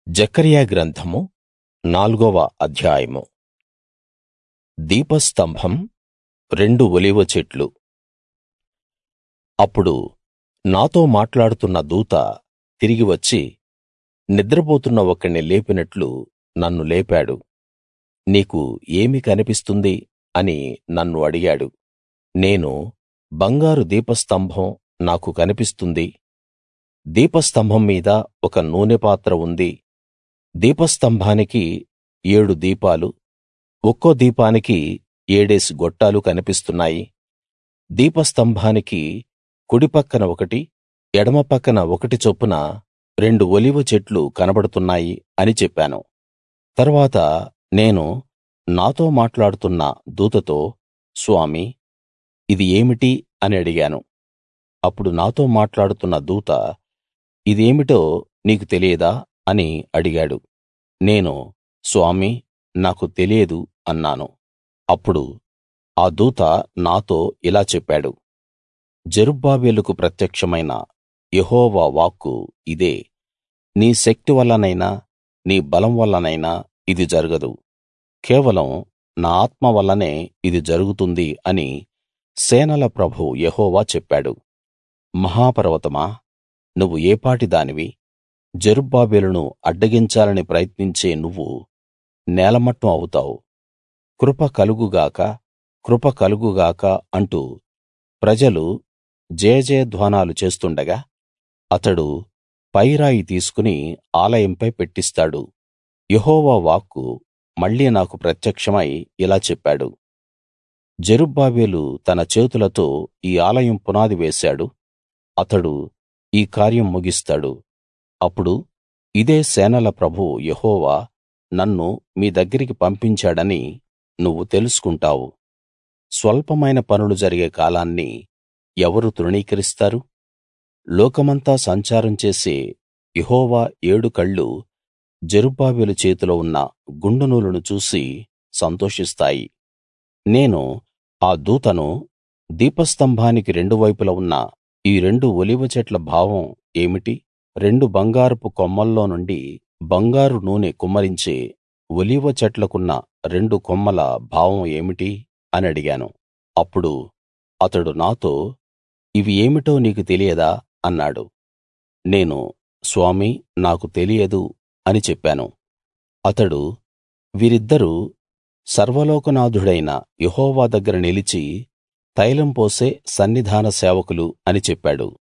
జెకర్యా గ్రంథము నాల్గవ అధ్యాయము దీపస్తంభం రెండు ఒలీవ చెట్లు అప్పుడు నాతో మాట్లాడుతున్న దూత తిరిగి వచ్చి నిద్రపోతున్న ఒకణ్ణి లేపినట్లు నన్ను లేపాడు నీకు ఏమి కనిపిస్తుంది అని నన్ను అడిగాడు నేను బంగారు దీపస్తంభం నాకు కనిపిస్తుంది దీపస్తంభం మీద ఒక నూనె పాత్ర ఉంది దీపస్తంభానికి ఏడు దీపాలు ఒక్కో దీపానికి ఏడేసి గొట్టాలు కనిపిస్తున్నాయి దీపస్తంభానికి కుడి పక్కన ఒకటి ఎడమ పక్కన ఒకటి చొప్పున రెండు ఒలీవ చెట్లు కనబడుతున్నాయి అని చెప్పాను తరువాత నేను నాతో మాట్లాడుతున్న దూతతో స్వామీ ఇది ఏమిటి అని అడిగాను అప్పుడు నాతో మాట్లాడుతున్న దూత ఇదేమిటో నీకు తెలియదా అని అడిగాడు నేను స్వామీ నాకు తెలియదు అన్నాను అప్పుడు ఆ దూత నాతో ఇలా చెప్పాడు జెరుబ్బాబెలుకు ప్రత్యక్షమైన యెహోవా వాక్కు ఇదే నీ శక్తి వల్లనైనా నీ బలం వల్లనైనా ఇది జరగదు కేవలం నా ఆత్మ వల్లనే ఇది జరుగుతుంది అని సేనల ప్రభువు యెహోవా చెప్పాడు మహాపర్వతమా నువ్వు ఏపాటి దానివి జెరుబ్బాబెలును అడ్డగించాలని ప్రయత్నించే నువ్వు నేలమట్టం అవుతావు కృప కలుగు గాక కృప కలుగు గాక అంటూ ప్రజలు జయజయధ్వానాలు చేస్తుండగా అతడు పైరాయి తీసుకుని ఆలయంపై పెట్టిస్తాడు యెహోవా వాక్కు మళ్ళీ నాకు ప్రత్యక్షమై ఇలా చెప్పాడు జెరుబ్బాబెలు తన చేతులతో ఈ ఆలయం పునాది వేశాడు అతడు ఈ కార్యం ముగిస్తాడు అప్పుడు ఇదే సేనల ప్రభువు యెహోవా నన్ను మీ దగ్గరికి పంపించాడని నువ్వు తెలుసుకుంటావు స్వల్పమైన పనులు జరిగే కాలాన్ని ఎవరు తృణీకరిస్తారు లోకమంతా సంచారం చేసే యెహోవా ఏడు కళ్ళు జెరుబ్బాబెలు చేతిలో ఉన్న గుండు నూలును చూసి సంతోషిస్తాయి నేను ఆ దూతను దీపస్తంభానికి రెండు వైపులా ఉన్న ఈ రెండు ఒలీవ చెట్ల భావం ఏమిటి రెండు బంగారపు కొమ్మల్లో నుండి బంగారు నూనె కుమ్మరించే ఒలీవ చెట్లకున్న రెండు కొమ్మల భావం ఏమిటి అని అడిగాను అప్పుడు అతడు నాతో ఇవి ఏమిటో నీకు తెలియదా అన్నాడు నేను స్వామీ నాకు తెలియదు అని చెప్పాను అతడు వీరిద్దరూ సర్వలోకనాథుడైన యెహోవా దగ్గర నిలిచి తైలం పోసే సన్నిధాన సేవకులు అని చెప్పాడు